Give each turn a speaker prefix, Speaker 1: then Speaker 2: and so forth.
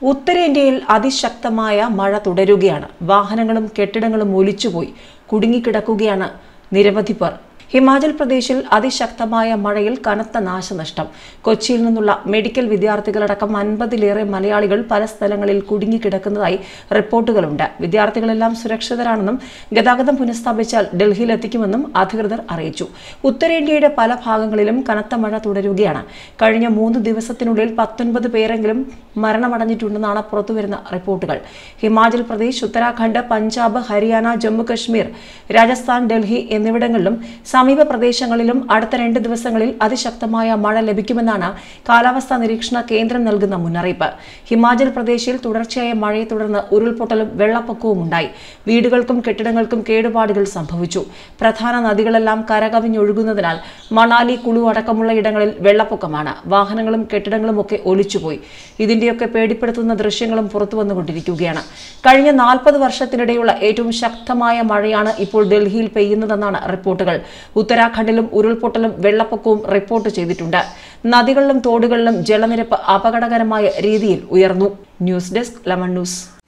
Speaker 1: ഉത്തരേന്ത്യയിൽ അതിശക്തമായ മഴ തുടരുകയാണ് വാഹനങ്ങളും കെട്ടിടങ്ങളും ഒലിച്ചുപോയി കുടുങ്ങിക്കിടക്കുകയാണ് നിരവധി പേർ ഹിമാചൽ പ്രദേശിൽ അതിശക്തമായ മഴയിൽ കനത്ത നാശനഷ്ടം കൊച്ചിയിൽ നിന്നുള്ള മെഡിക്കൽ വിദ്യാർത്ഥികളടക്കം അൻപതിലേറെ മലയാളികൾ പല സ്ഥലങ്ങളിൽ കുടുങ്ങിക്കിടക്കുന്നതായി റിപ്പോർട്ടുകളുണ്ട് വിദ്യാർത്ഥികളെല്ലാം സുരക്ഷിതരാണെന്നും ഗതാഗതം പുനഃസ്ഥാപിച്ചാൽ ഡൽഹിയിൽ എത്തിക്കുമെന്നും അധികൃതർ അറിയിച്ചു ഉത്തരേന്ത്യയുടെ പല ഭാഗങ്ങളിലും കനത്ത മഴ തുടരുകയാണ് കഴിഞ്ഞ മൂന്ന് ദിവസത്തിനുള്ളിൽ പത്തൊൻപത് പേരെങ്കിലും മരണമടഞ്ഞിട്ടുണ്ടെന്നാണ് പുറത്തുവരുന്ന റിപ്പോർട്ടുകൾ ഹിമാചൽ പ്രദേശ് ഉത്തരാഖണ്ഡ് പഞ്ചാബ് ഹരിയാന ജമ്മു കശ്മീർ രാജസ്ഥാൻ ഡൽഹി എന്നിവിടങ്ങളിലും സമീപ പ്രദേശങ്ങളിലും അടുത്ത രണ്ട് ദിവസങ്ങളിൽ അതിശക്തമായ മഴ ലഭിക്കുമെന്നാണ് കാലാവസ്ഥാ നിരീക്ഷണ കേന്ദ്രം നൽകുന്ന മുന്നറിയിപ്പ് ഹിമാചൽ പ്രദേശിൽ തുടർച്ചയായ മഴയെ തുടർന്ന് ഉരുൾപൊട്ടലും വെള്ളപ്പൊക്കവും ഉണ്ടായി വീടുകൾക്കും കെട്ടിടങ്ങൾക്കും കേടുപാടുകൾ സംഭവിച്ചു പ്രധാന നദികളെല്ലാം കരകവിഞ്ഞൊഴുകുന്നതിനാൽ മണാലി കുളു അടക്കമുള്ള ഇടങ്ങളിൽ വെള്ളപ്പൊക്കമാണ് വാഹനങ്ങളും കെട്ടിടങ്ങളും ഒക്കെ ഒലിച്ചുപോയി ഇതിന്റെയൊക്കെ പേടിപ്പെടുത്തുന്ന ദൃശ്യങ്ങളും പുറത്തു വന്നുകൊണ്ടിരിക്കുകയാണ് കഴിഞ്ഞ നാൽപ്പത് വർഷത്തിനിടെയുള്ള ഏറ്റവും ശക്തമായ മഴയാണ് ഇപ്പോൾ ഡൽഹിയിൽ പെയ്യുന്നതെന്നാണ് റിപ്പോർട്ടുകൾ ഉത്തരാഖണ്ഡിലും ഉരുൾപൊട്ടലും വെള്ളപ്പൊക്കവും റിപ്പോർട്ട് ചെയ്തിട്ടുണ്ട് നദികളിലും തോടുകളിലും ജലനിരപ്പ് അപകടകരമായ രീതിയിൽ ഉയർന്നു ന്യൂസ് ഡെസ്ക് ലെമൺ ന്യൂസ്